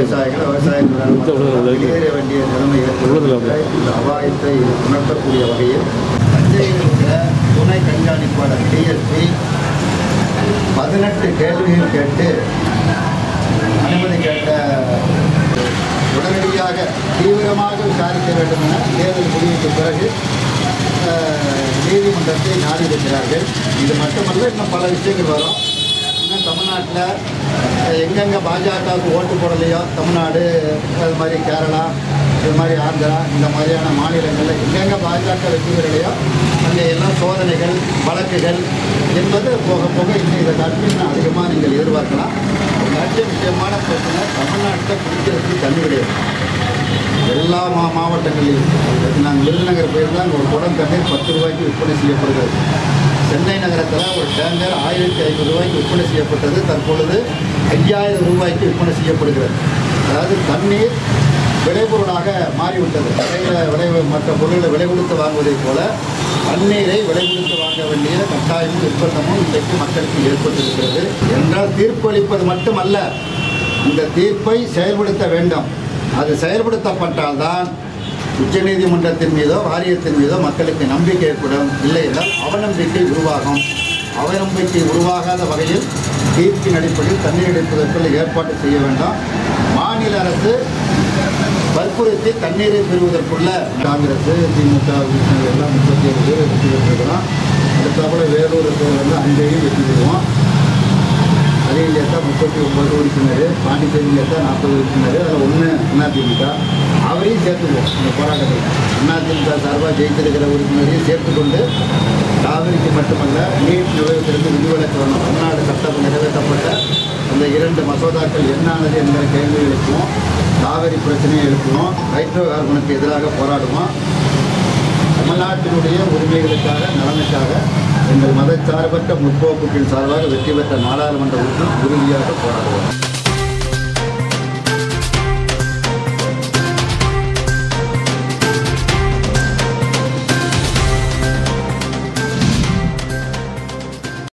விவசாயிகள் விவசாய தொழிலாளர்கள் வெளியேற வேண்டிய நிலைமை ஏற்பட்டுள்ள இந்த அபாயத்தை உணர்த்தக்கூடிய வகையில் தஞ்சையில் உள்ள துணை கண்காணிப்பாளர் டிஎஸ்பி பதினெட்டு கேள்விகள் கேட்டு அனுமதி கேட்ட உடனடியாக தீவிரமாக விசாரிக்க வேண்டும் என தேர்தல் முடிவுக்கு பிறகு அஹ், நீதிமன்றத்தை நாடியிருக்கிறார்கள் இது மட்டுமல்ல இன்னும் பல விஷயங்கள் வரும் இன்னும் தமிழ்நாட்டில் எங்கெங்கே பாஜகவுக்கு ஓட்டு போடலையோ தமிழ்நாடு அது மாதிரி கேரளா இது மாதிரி ஆந்திரா இந்த மாதிரியான மாநிலங்களில் எங்கெங்கே பாஜக வெற்றி பெறலையோ அங்கே எல்லாம் சோதனைகள் வழக்குகள் என்பது போக போக இன்னும் இதை காட்டி இன்னும் அதிகமாக நீங்கள் எதிர்பார்க்கலாம் ராஜ்ய முக்கியமான பிரச்சனை தமிழ்நாட்டில் குடிக்கிறதுக்கு தண்ணி கிடையாது எல்லா மா மாவட்டங்களிலும் நாங்கள் விருதுநகர் போயிருந்தால் அங்கே ஒரு குடம் தண்ணீர் பத்து ரூபாய்க்கு விற்பனை செய்யப்படுகிறது சென்னை நகரத்தில் ஒரு டேங்கர் ஆயிரத்தி ஐநூறு ரூபாய்க்கு விற்பனை செய்யப்பட்டது தற்பொழுது ஐயாயிரம் ரூபாய்க்கு விற்பனை செய்யப்படுகிறது அதாவது தண்ணீர் விளைபொருளாக மாறிவிட்டது கடையில் விளை மற்ற பொருட்களை விலை கொடுத்து வாங்குவதைப் போல தண்ணீரை விலை கொடுத்து வாங்க வேண்டிய கட்டாயமும் நிர்பந்தமும் இன்றைக்கு மக்களுக்கு ஏற்பட்டிருக்கிறது என்றால் தீர்ப்பளிப்பது மட்டுமல்ல இந்த தீர்ப்பை செயல்படுத்த வேண்டும் அது செயல்படுத்தப்பட்டால்தான் உச்சநீதிமன்றத்தின் மீதோ வாரியத்தின் மீதோ மக்களுக்கு நம்பிக்கை ஏற்படும் இல்லை என்றால் அவநம்பிக்கை உருவாகும் அவநம்பிக்கை உருவாகாத வகையில் தீர்ப்பின் அடிப்படையில் தண்ணீர் எடுப்பதற்குள்ள ஏற்பாடு செய்ய வேண்டாம் மாநில அரசு வற்புறுத்தி தண்ணீரை பெறுவதற்குள்ள காங்கிரஸ் திமுக உறுப்பினர்கள் எல்லாம் முப்பத்தி ஏழு பேர் வெற்றி பெற்றிருக்கிறோம் அடுத்தாப்புல வேலூர் வந்து அங்கேயும் வெற்றி பெறுவோம் அரியல் ஏற்றா முப்பத்தி ஒம்பது உறுப்பினர் பாண்டிச்சேரியில் ஏற்றா நாற்பது உறுப்பினர் அதில் ஒன்று அதிமுக அவரையும் சேர்த்துக்குவோம் இந்த போராட்டத்தில் அதிமுக சார்பாக ஜெயித்திருக்கிற உறுப்பினரையும் சேர்த்துக்கொண்டு காவிரிக்கு மட்டுமல்ல நீட் நிலையத்திலிருந்து விதிவிலக்கு வேணும் தமிழ்நாடு சட்டம் நிறைவேற்றப்பட்ட அந்த இரண்டு மசோதாக்கள் என்னானது என்கிற கேள்வி எழுப்புவோம் காவிரி பிரச்சனையை எழுப்புவோம் ஹைட்ரோ கார்பனுக்கு எதிராக போராடுவோம் தமிழ்நாட்டினுடைய உரிமைகளுக்காக நலனுக்காக எங்கள் மதச்சார்பற்ற முற்போக்குகளின் சார்பாக வெற்றி பெற்ற நாடாளுமன்ற உறுப்பினர் உறுதியாக போராடுவோம்